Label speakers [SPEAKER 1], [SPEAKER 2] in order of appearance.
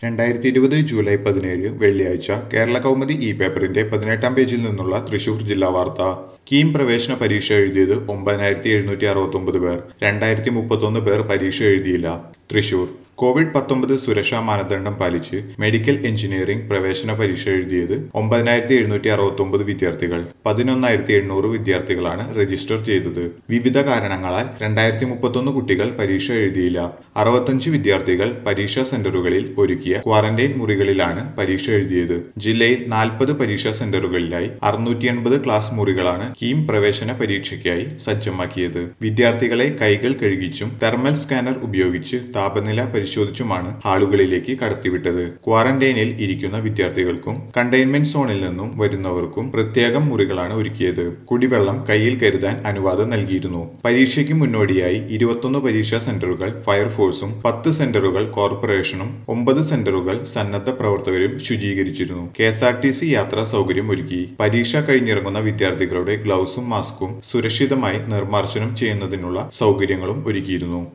[SPEAKER 1] രണ്ടായിരത്തി ഇരുപത് ജൂലൈ പതിനേഴ് വെള്ളിയാഴ്ച കേരള കൗമുദി ഇ പേപ്പറിന്റെ പതിനെട്ടാം പേജിൽ നിന്നുള്ള തൃശൂർ ജില്ലാ വാർത്ത കീം പ്രവേശന പരീക്ഷ എഴുതിയത് ഒമ്പതിനായിരത്തി എഴുന്നൂറ്റി അറുപത്തി ഒമ്പത് പേർ രണ്ടായിരത്തി മുപ്പത്തൊന്ന് പേർ പരീക്ഷ എഴുതിയില്ല തൃശൂർ കോവിഡ് പത്തൊമ്പത് സുരക്ഷാ മാനദണ്ഡം പാലിച്ച് മെഡിക്കൽ എഞ്ചിനീയറിംഗ് പ്രവേശന പരീക്ഷ എഴുതിയത് ഒമ്പതിനായിരത്തി എഴുന്നൂറ്റി അറുപത്തി ഒമ്പത് വിദ്യാർത്ഥികൾ പതിനൊന്നായിരത്തി എണ്ണൂറ് വിദ്യാർത്ഥികളാണ് രജിസ്റ്റർ ചെയ്തത് വിവിധ കാരണങ്ങളാൽ രണ്ടായിരത്തി മുപ്പത്തൊന്ന് കുട്ടികൾ പരീക്ഷ എഴുതിയില്ല അറുപത്തഞ്ച് വിദ്യാർത്ഥികൾ പരീക്ഷാ സെന്ററുകളിൽ ഒരുക്കിയ ക്വാറന്റൈൻ മുറികളിലാണ് പരീക്ഷ എഴുതിയത് ജില്ലയിൽ നാൽപ്പത് പരീക്ഷാ സെന്ററുകളിലായി അറുന്നൂറ്റി എൺപത് ക്ലാസ് മുറികളാണ് കീം പ്രവേശന പരീക്ഷയ്ക്കായി സജ്ജമാക്കിയത് വിദ്യാർത്ഥികളെ കൈകൾ കഴുകിച്ചും തെർമൽ സ്കാനർ ഉപയോഗിച്ച് താപനില പരിശോധിച്ചുമാണ് ഹാളുകളിലേക്ക് കടത്തിവിട്ടത് ക്വാറന്റൈനിൽ ഇരിക്കുന്ന വിദ്യാർത്ഥികൾക്കും കണ്ടെയ്ൻമെന്റ് സോണിൽ നിന്നും വരുന്നവർക്കും പ്രത്യേകം മുറികളാണ് ഒരുക്കിയത് കുടിവെള്ളം കയ്യിൽ കരുതാൻ അനുവാദം നൽകിയിരുന്നു പരീക്ഷയ്ക്ക് മുന്നോടിയായി ഇരുപത്തൊന്ന് പരീക്ഷാ സെന്ററുകൾ ഫയർഫോഴ്സും പത്ത് സെന്ററുകൾ കോർപ്പറേഷനും ഒമ്പത് സെന്ററുകൾ സന്നദ്ധ പ്രവർത്തകരും ശുചീകരിച്ചിരുന്നു K S R T C യാത്രാ സൗകര്യം ഒരുക്കി പരീക്ഷ കഴിഞ്ഞിറങ്ങുന്ന വിദ്യാർത്ഥികളുടെ ഗ്ലൗസും മാസ്കും സുരക്ഷിതമായി നിർമ്മാർജ്ജനം ചെയ്യുന്നതിനുള്ള സൗകര്യങ്ങളും ഒരുക്കിയിരുന്നു